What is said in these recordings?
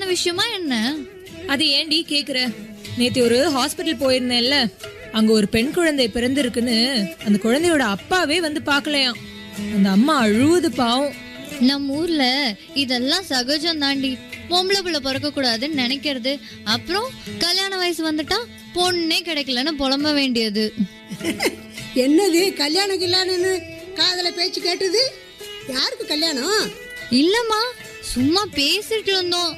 விஷயமா என்ன அது ஏன்டி கேக்குற நேத்து ஒரு ஹாஸ்பிட்டல் போயிருந்தேன்ல அங்க ஒரு பெண் குழந்தை பிறந்திருக்குன்னு அந்த குழந்தையோட அப்பாவே வந்து பார்க்கலையாம் அந்த அம்மா அழுவுது பாவம் நம்ம ஊர்ல இதெல்லாம் சகஜம் தாண்டி பொம்பளை பிள்ளை பிறக்க கூடாதுன்னு நினைக்கிறது அப்புறம் கல்யாண வயசு வந்துட்டா பொண்ணே கிடைக்கலன்னு புலம்ப வேண்டியது என்னது கல்யாணம் கல்யாணம்னு காதல பேச்சு கேட்டது யாருக்கு கல்யாணம் இல்லம்மா சும்மா பேசிட்டு இருந்தோம்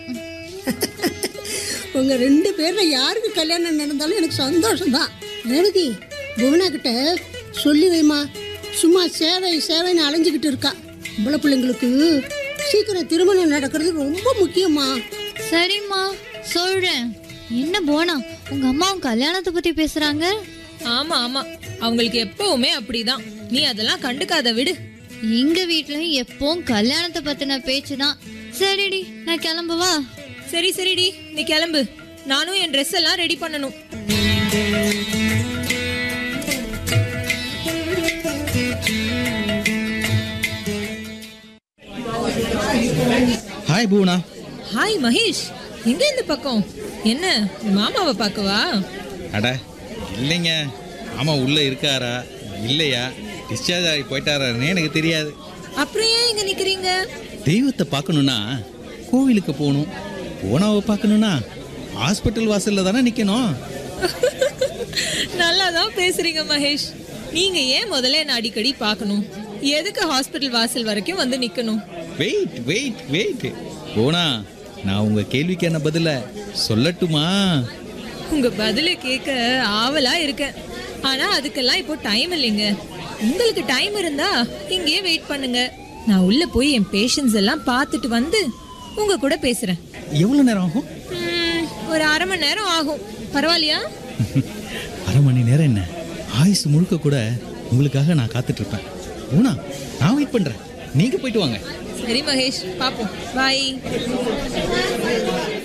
உங்க ரெண்டு பேர்ல யாருக்கு கல்யாணம் நடந்தாலும் எனக்கு சந்தோஷம் தான் ரேவதி புவனா கிட்ட சொல்லி வைமா சும்மா சேவை சேவைன்னு அலைஞ்சுக்கிட்டு இருக்கா இவ்வளோ பிள்ளைங்களுக்கு சீக்கிரம் திருமணம் நடக்கிறது ரொம்ப முக்கியமா சரிம்மா சொல்றேன் என்ன போனா உங்க அம்மாவும் கல்யாணத்தை பத்தி பேசுறாங்க ஆமா ஆமா அவங்களுக்கு எப்பவுமே அப்படிதான் நீ அதெல்லாம் கண்டுக்காத விடு எங்க வீட்லயும் எப்பவும் கல்யாணத்தை பத்தின பேச்சு தான் சரிடி நான் கிளம்புவா சரி சரிடி நீ கிளம்பு நானும் என் ட்ரெஸ் எல்லாம் ரெடி பண்ணணும் ஹாய் பூனா ஹாய் மகேஷ் எங்க இந்த பக்கம் என்ன உன் மாமாவை பார்க்கவா அட இல்லைங்க ஆமா உள்ள இருக்காரா இல்லையா டிஸ்சார்ஜ் ஆகி போயிட்டாரான்னு எனக்கு தெரியாது அப்புறம் ஏன் இங்க நிக்கிறீங்க தெய்வத்தை பார்க்கணுன்னா கோவிலுக்கு போகணும் போனாவை பார்க்கணுன்னா ஹாஸ்பிட்டல் வாசல்ல தானே நிற்கணும் நல்லா தான் பேசுறீங்க மகேஷ் நீங்க ஏன் முதல்ல என்ன அடிக்கடி பார்க்கணும் எதுக்கு ஹாஸ்பிட்டல் வாசல் வரைக்கும் வந்து நிக்கணும் வெயிட் வெயிட் வெயிட் போனா நான் உங்க கேள்விக்கு என்ன பதில சொல்லட்டுமா உங்க பதில கேட்க ஆவலா இருக்கேன் ஆனா அதுக்கெல்லாம் இப்போ டைம் இல்லைங்க உங்களுக்கு டைம் இருந்தா இங்கேயே வெயிட் பண்ணுங்க நான் உள்ள போய் என் பேஷண்ட்ஸ் எல்லாம் பார்த்துட்டு வந்து உங்க கூட பேசுறேன் எவ்வளோ நேரம் ஆகும் ம், ஒரு அரை மணி நேரம் ஆகும் பரவாயில்லையா அரை மணி நேரம் என்ன ஆயுசு முழுக்க கூட உங்களுக்காக நான் காத்துட்டு இருப்பேன் பூனா நான் வெயிட் பண்றேன் நீங்க போயிட்டு வாங்க சரி மகேஷ் பாப்போம் பாய்